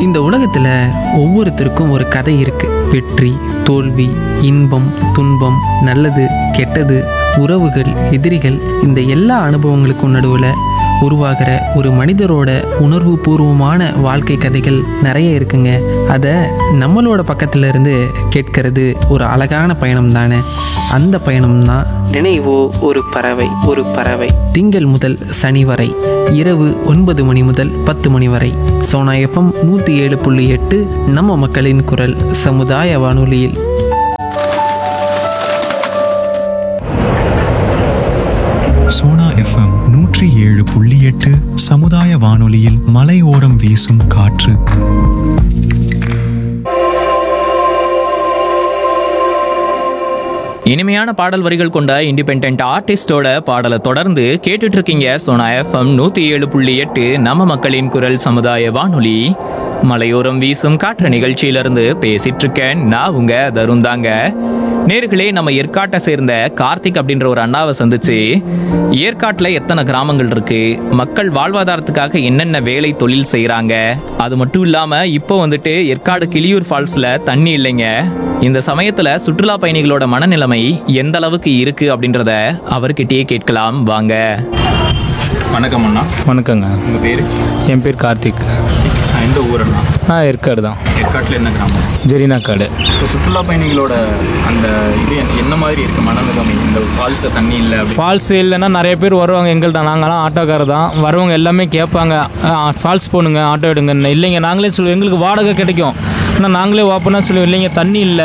இந்த உலகத்தில் ஒவ்வொருத்தருக்கும் ஒரு கதை இருக்கு வெற்றி தோல்வி இன்பம் துன்பம் நல்லது கெட்டது உறவுகள் எதிரிகள் இந்த எல்லா அனுபவங்களுக்கும் நடுவில் உருவாகிற ஒரு மனிதரோட உணர்வு பூர்வமான வாழ்க்கை கதைகள் நிறைய இருக்குங்க அதை நம்மளோட பக்கத்துல இருந்து கேட்கறது ஒரு அழகான பயணம் தானே அந்த பயணம் தான் நினைவோ ஒரு பறவை ஒரு பறவை திங்கள் முதல் சனி வரை இரவு ஒன்பது மணி முதல் பத்து மணி வரை சோனா எஃப்எம் நூற்றி ஏழு புள்ளி எட்டு நம்ம மக்களின் குரல் சமுதாய வானொலியில் சோனா எஃப்எம் நூற்றி ஏழு புள்ளி எட்டு சமுதாய வானொலியில் மலையோரம் வீசும் காற்று இனிமையான பாடல் வரிகள் கொண்ட இண்டிபெண்ட் ஆர்டிஸ்டோட பாடலை தொடர்ந்து கேட்டுட்டு இருக்கீங்க சோனா எஃப்எம் நூத்தி ஏழு புள்ளி எட்டு நம்ம மக்களின் குரல் சமுதாய வானொலி மலையோரம் வீசும் காற்று நிகழ்ச்சியிலிருந்து பேசிட்டு இருக்கேன் நான் உங்க தருண் தாங்க நேர்களே நம்ம ஏற்காட்டை சேர்ந்த கார்த்திக் அப்படின்ற ஒரு அண்ணாவை சந்திச்சு ஏற்காட்டில் எத்தனை கிராமங்கள் இருக்கு மக்கள் வாழ்வாதாரத்துக்காக என்னென்ன வேலை தொழில் செய்கிறாங்க அது மட்டும் இல்லாம இப்போ வந்துட்டு ஏற்காடு கிளியூர் ஃபால்ஸ்ல தண்ணி இல்லைங்க இந்த சமயத்துல சுற்றுலா பயணிகளோட மனநிலைமை எந்த அளவுக்கு இருக்கு அப்படின்றத அவர்கிட்டயே கேட்கலாம் வாங்க வணக்கம் அண்ணா வணக்கங்க உங்க பேரு என் பேர் கார்த்திக் எந்த ஊரண்ணா ஆ ஏற்காடு தான் ஏற்காட்டில் என்ன கிராமம் ஜெரினா காடு இப்போ சுற்றுலா பயணிகளோட அந்த இது என்ன மாதிரி இருக்கு மனநிலைமை இந்த ஃபால்ஸ தண்ணி இல்லை ஃபால்ஸ் இல்லைன்னா நிறைய பேர் வருவாங்க எங்கள்கிட்ட நாங்களாம் ஆட்டோக்காரர் தான் வரவங்க எல்லாமே கேட்பாங்க ஃபால்ஸ் போகணுங்க ஆட்டோ எடுங்கன்னு இல்லைங்க நாங்களே சொல்லுவோம் எங்களுக்கு வாடகை கிடைக்கும் ஆனால் நாங்களே ஓப்பனாக சொல்லுவோம் இல்லைங்க தண்ணி இல்லை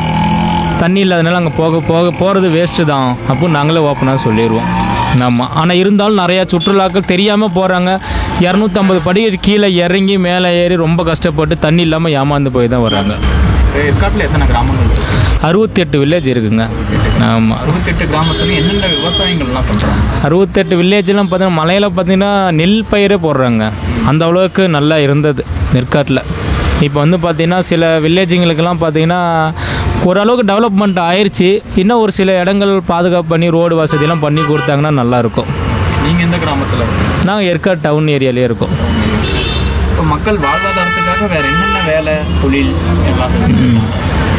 தண்ணி இல்லாதனால அங்கே போக போக போகிறது வேஸ்ட்டு தான் அப்போ நாங்களே ஓப்பனாக சொல்லிடுவோம் ஆமாம் ஆனால் இருந்தாலும் நிறையா சுற்றுலாக்கள் தெரியாமல் போகிறாங்க இரநூத்தம்பது படி கீழே இறங்கி மேலே ஏறி ரொம்ப கஷ்டப்பட்டு தண்ணி இல்லாமல் ஏமாந்து போய் தான் வர்றாங்க ஏற்காட்டில் எத்தனை கிராமங்கள் இருக்கு அறுபத்தெட்டு வில்லேஜ் இருக்குங்க ஆமாம் அறுபத்தெட்டு கிராமத்துல என்னென்ன விவசாயங்கள்லாம் பண்றாங்க அறுபத்தெட்டு வில்லேஜ்லாம் பார்த்தீங்கன்னா மலையில் பார்த்தீங்கன்னா நெல் பயிரே போடுறாங்க அந்த அளவுக்கு நல்லா இருந்தது நெற்காட்டில் இப்போ வந்து பார்த்தீங்கன்னா சில வில்லேஜுங்களுக்கெல்லாம் பார்த்தீங்கன்னா ஓரளவுக்கு டெவலப்மெண்ட் ஆயிடுச்சு இன்னும் ஒரு சில இடங்கள் பாதுகாப்பு பண்ணி ரோடு வசதியெல்லாம் பண்ணி கொடுத்தாங்கன்னா நல்லாயிருக்கும் நீங்க எந்த கிராமத்துல இருக்கீங்க? நாங்கள் ஏற்காடு டவுன் ஏரியாலே இருக்கோம் இப்போ மக்கள் வாழ்வாதாரத்துக்காக வேற என்னென்ன வேலை தொழில் எல்லாம் செஞ்சுட்டு இருக்காங்க?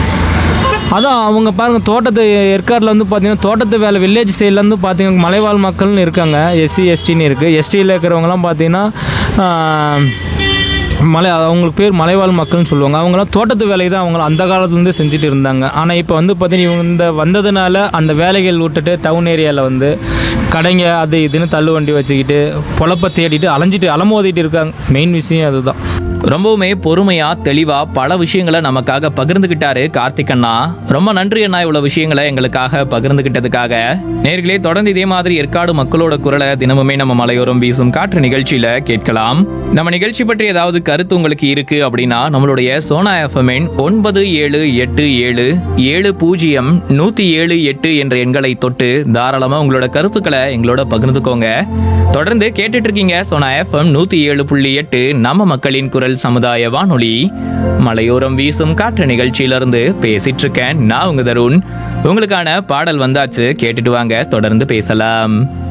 அதான் அவங்க பாருங்கள் தோட்டத்து ஏற்காட்டில் வந்து பார்த்தீங்கன்னா தோட்டத்து வேலை வில்லேஜ் சைட்லேருந்து பார்த்தீங்கன்னா மலைவாழ் மக்கள்னு இருக்காங்க எஸ்சி எஸ்டின்னு இருக்குது எஸ்டியில் இருக்கிறவங்கலாம் பார்த்தீங்கன்னா ஆஹ், மலை அவங்களுக்கு பேர் மலைவாழ் மக்கள்னு சொல்லுவாங்க அவங்களாம் தோட்டத்து வேலையை தான் அவங்க அந்த காலத்துலேருந்து செஞ்சுட்டு இருந்தாங்க ஆனால் இப்போ வந்து பார்த்தீங்கன்னா இவங்க இந்த வந்ததுனால அந்த வேலைகள் விட்டுட்டு டவுன் ஏரியாவில் வந்து கடைங்க அது இதுன்னு தள்ளு வண்டி வச்சுக்கிட்டு பொழப்ப தேடிட்டு அலைஞ்சிட்டு அலமோதிட்டு இருக்காங்க மெயின் விஷயம் அதுதான் ரொம்பவுமே பொறுமையா தெளிவா பல விஷயங்களை நமக்காக பகிர்ந்துகிட்டாரு கார்த்திக் அண்ணா ரொம்ப நன்றி அண்ணா இவ்வளவு விஷயங்களை எங்களுக்காக பகிர்ந்துகிட்டதுக்காக நேர்களே தொடர்ந்து இதே மாதிரி ஏற்காடு மக்களோட குரலை தினமுமே நம்ம மலையோரம் வீசும் காற்று நிகழ்ச்சியில கேட்கலாம் நம்ம நிகழ்ச்சி பற்றி ஏதாவது கருத்து உங்களுக்கு இருக்கு அப்படின்னா நம்மளுடைய சோனா எஃப்எம்என் ஒன்பது ஏழு எட்டு ஏழு ஏழு பூஜ்ஜியம் நூத்தி ஏழு எட்டு என்ற எண்களை தொட்டு தாராளமா உங்களோட கருத்துக்களை எங்களோட பகிர்ந்துக்கோங்க தொடர்ந்து கேட்டுட்டு இருக்கீங்க சோனா எஃப்எம் நூத்தி ஏழு புள்ளி எட்டு நம்ம மக்களின் குரல் சமுதாய வானொலி மலையோரம் வீசும் காற்று நிகழ்ச்சியிலிருந்து பேசிட்டு இருக்கேன் நான் உங்க தருண் உங்களுக்கான பாடல் வந்தாச்சு கேட்டுட்டு வாங்க தொடர்ந்து பேசலாம்